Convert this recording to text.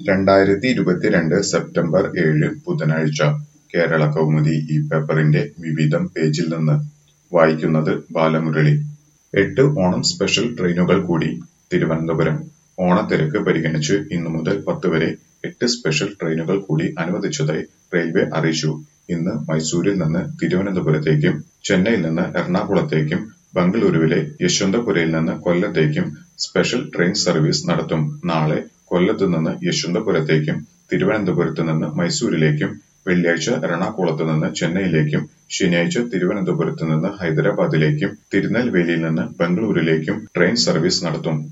രണ്ടായിരത്തി ഇരുപത്തിരണ്ട് സെപ്റ്റംബർ ഏഴ് ബുധനാഴ്ച കേരളകൗമുദി ഈ പേപ്പറിന്റെ വിവിധം പേജിൽ നിന്ന് വായിക്കുന്നത് ബാലമുരളി എട്ട് ഓണം സ്പെഷ്യൽ ട്രെയിനുകൾ കൂടി തിരുവനന്തപുരം ഓണത്തിരക്ക് പരിഗണിച്ച് ഇന്നു മുതൽ പത്ത് വരെ എട്ട് സ്പെഷ്യൽ ട്രെയിനുകൾ കൂടി അനുവദിച്ചതായി റെയിൽവേ അറിയിച്ചു ഇന്ന് മൈസൂരിൽ നിന്ന് തിരുവനന്തപുരത്തേക്കും ചെന്നൈയിൽ നിന്ന് എറണാകുളത്തേക്കും ബംഗളൂരുവിലെ യശ്വന്തപുരയിൽ നിന്ന് കൊല്ലത്തേക്കും സ്പെഷ്യൽ ട്രെയിൻ സർവീസ് നടത്തും നാളെ കൊല്ലത്ത് നിന്ന് യശ്വന്തപുരത്തേക്കും തിരുവനന്തപുരത്ത് നിന്ന് മൈസൂരിലേക്കും വെള്ളിയാഴ്ച എറണാകുളത്ത് നിന്ന് ചെന്നൈയിലേക്കും ശനിയാഴ്ച തിരുവനന്തപുരത്ത് നിന്ന് ഹൈദരാബാദിലേക്കും തിരുനെൽവേലിയിൽ നിന്ന് ബംഗളൂരുവിലേക്കും ട്രെയിൻ സർവീസ് നടത്തും